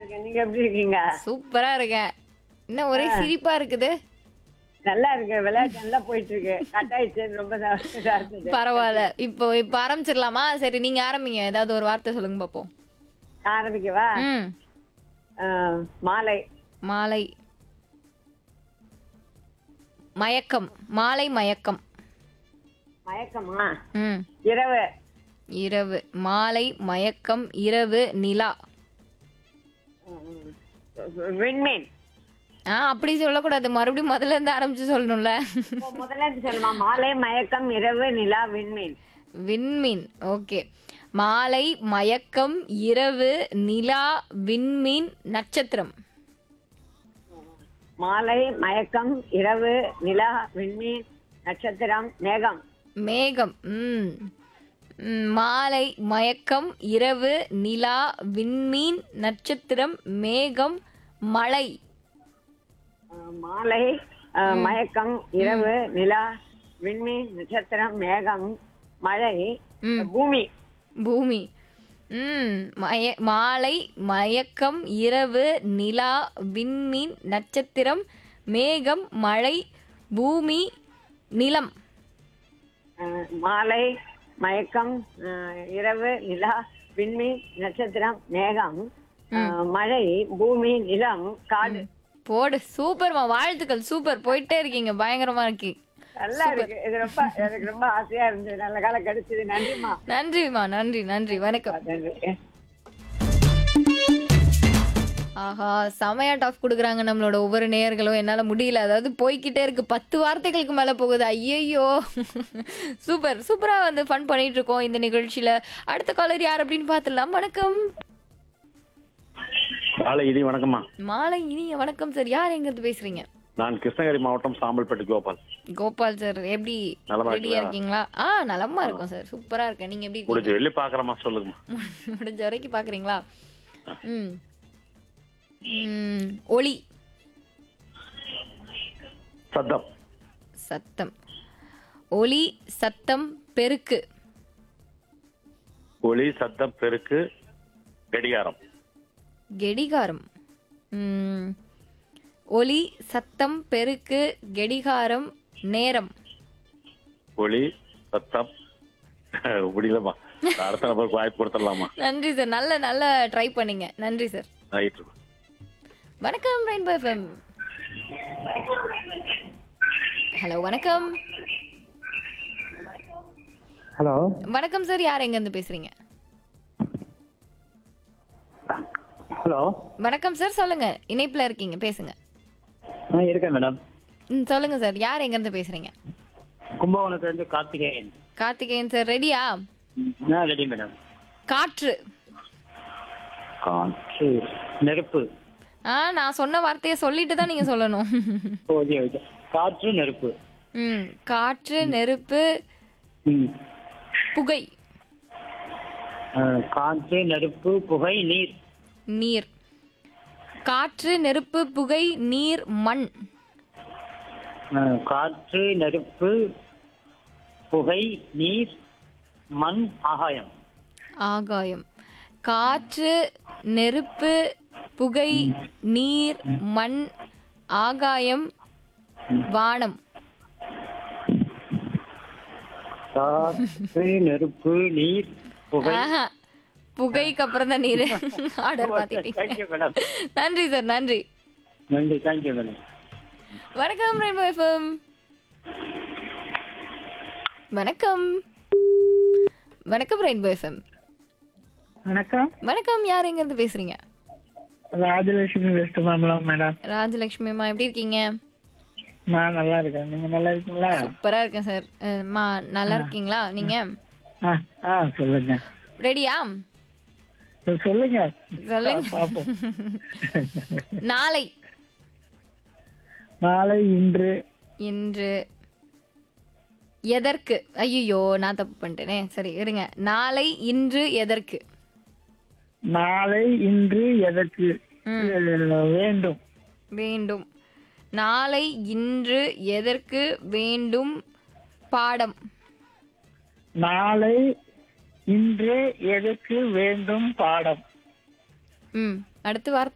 இருக்கேன் நீங்க எப்படி இருக்கீங்க சூப்பரா இருக்கேன் என்ன ஒரே சிரிப்பா இருக்குது நல்லா இருக்கு விளையாட்டு நல்லா போயிட்டு இருக்கு கட் ஆயிடுச்சு ரொம்ப இதா இருந்தது பரவாயில்ல இப்போ இப்போ ஆரம்பிச்சிடலாமா சரி நீங்க ஆரம்பிங்க ஏதாவது ஒரு வார்த்தை சொல்லுங்க பாப்போம் ஆரம்பிக்கவா ம் ஆஹ், மாலை மாலை மயக்கம் மாலை மயக்கம் மயக்கமா ம் இரவு இரவு மாலை மயக்கம் இரவு நிலா உம், விண்மீன் ஆ அப்படி சொல்லக்கூடாது மறுபடியும் முதல்ல இருந்து ஆரம்பிச்சு சொல்லணும்ல இப்போ முதல்ல இருந்து சொல்லுமா மாலை மயக்கம் இரவு நிலா விண்மீன் விண்மீன் ஓகே மாலை மயக்கம் இரவு நிலா விண்மீன் நட்சத்திரம் மாலை மயக்கம் இரவு நிலா விண்மீன் நட்சத்திரம் மேகம் மேகம் ம் ம், மாலை மயக்கம் இரவு நிலா விண்மீன் நட்சத்திரம் மேகம் மழை ஆஹ், மாலை ஆஹ், மயக்கம் இரவு நிலா விண்மீன் நட்சத்திரம் மேகம் மழை ம். பூமி பூமி ம் மய மாலை மயக்கம் இரவு நிலா விண்மீன் நட்சத்திரம் மேகம் மழை பூமி நிலம் ஆஹ், மாலை மயக்கம் ஆஹ், இரவு நிலா விண்மீன் நட்சத்திரம் மேகம் ஆஹ், மழை பூமி நிலம் காடு போடு சூப்பர்மா வாழ்த்துக்கள் சூப்பர் போயிட்டே இருக்கீங்க பயங்கரமா இருக்கு நல்லா இருக்கு இது ரொம்ப எனக்கு ரொம்ப ஆசையா இருந்தது நல்ல காலம் கிடைச்சது நன்றிமா நன்றிம்மா நன்றி நன்றி வணக்கம் நன்றி ஆஹா செமையா டஃப் கொடுக்குறாங்க நம்மளோட ஒவ்வொரு நேயர்களும் என்னால முடியல அதாவது போய்க்கிட்டே இருக்கு பத்து வார்த்தைகளுக்கு மேல போகுது ஐயையோ சூப்பர் சூப்பரா வந்து ஃபன் பண்ணிட்டு இருக்கோம் இந்த நிகழ்ச்சியில அடுத்த காலர் யார் அப்படின்னு பார்த்துடலாம் வணக்கம் காலை இனி வணக்கம்மா மாலை இனிய வணக்கம் சார் யார் எங்க இருந்து பேசுறீங்க நான் கிருஷ்ணகிரி மாவட்டம் சாம்பல்பேட்டை கோபால் கோபால் சார் எப்படி நலமா ரெடியா இருக்கீங்களா? இருக்கீங்களா ஆ நலமா இருக்கும் சார் சூப்பரா இருக்கேன் நீங்க எப்படி இருக்கீங்க முடிஞ்ச வெளியே பாக்குறமா சொல்லுங்கம்மா முடிஞ்ச வரைக்கும் பாக்குறீங்களா ம் ம், ஒளி சத்தம் சத்தம் ஒளி சத்தம் பெருக்கு ஒளி சத்தம் பெருக்கு கடிகாரம் கெடிகாரம் ம், ஒலி சத்தம் பெருக்கு கெடிகாரம் நேரம் ஒளி சத்தம் முடியலம்மா அடுத்த நபருக்கு வாய்ப்பு கொடுத்துடலாமா நன்றி சார் நல்ல நல்ல ட்ரை பண்ணீங்க நன்றி சார் ரைட் வணக்கம் ரெயின்போ எஃப்எம் ஹலோ வணக்கம் ஹலோ வணக்கம் சார் யார் எங்க இருந்து பேசுறீங்க ஹலோ வணக்கம் சார் சொல்லுங்க இணைப்புல இருக்கீங்க பேசுங்க ஆ இருக்கேன் மேடம் ம் சொல்லுங்க சார் யார் எங்க இருந்து பேசுறீங்க கும்பகோணத்துலேருந்து கார்த்திகேயன் கார்த்திகேயன் சார் ரெடியா ஆ ரெடி மேடம் காற்று காற்று நெருப்பு ஆ நான் சொன்ன வார்த்தையை சொல்லிட்டு தான் நீங்க சொல்லணும் ஓகே ஓகே காற்று நெருப்பு ம் காற்று நெருப்பு ம் புகை ஆ, காற்று நெருப்பு புகை நீர் நீர் காற்று நெருப்பு புகை நீர் மண் ஆ, காற்று நெருப்பு புகை நீர் மண் ஆகாயம் ஆகாயம் காற்று நெருப்பு புகை நீர் மண் ஆகாயம் வானம் காற்று நெருப்பு நீர் புகை ஆஹா புகைக்கு அப்புறம் தான் நீர் ஆர்டர் மாத்திட்டீங்க தேங்க்யூ மேடம் நன்றி சார் நன்றி நன்றி தேங்க்யூ மேடம் வணக்கம் ரெயின்போ எஃப்எம் வணக்கம் வணக்கம் ரெயின்போ எஃப்எம் வணக்கம் வணக்கம் யார் எங்க இருந்து பேசுறீங்க ராஜலட்சுமி வெஸ்ட் மாமலாம் மேடம் ராஜலட்சுமி அம்மா எப்படி இருக்கீங்க நான் நல்லா இருக்கேன் நீங்க நல்லா இருக்கீங்களா சூப்பரா இருக்கேன் சார் அம்மா நல்லா இருக்கீங்களா நீங்க ஆ ஆ சொல்லுங்க ரெடியா சொல்லுங்க சொல்லுங்க பாப்போம் நாளை நாளை இன்று இன்று எதற்கு ஐயோ நான் தப்பு பண்ணிட்டேனே சரி இருங்க நாளை இன்று எதற்கு நாளை இன்று எதற்கு வேண்டும் வேண்டும் நாளை இன்று எதற்கு வேண்டும் பாடம் நாளை இன்று எதற்கு வேண்டும் பாடம் ம் அடுத்த வார்த்தை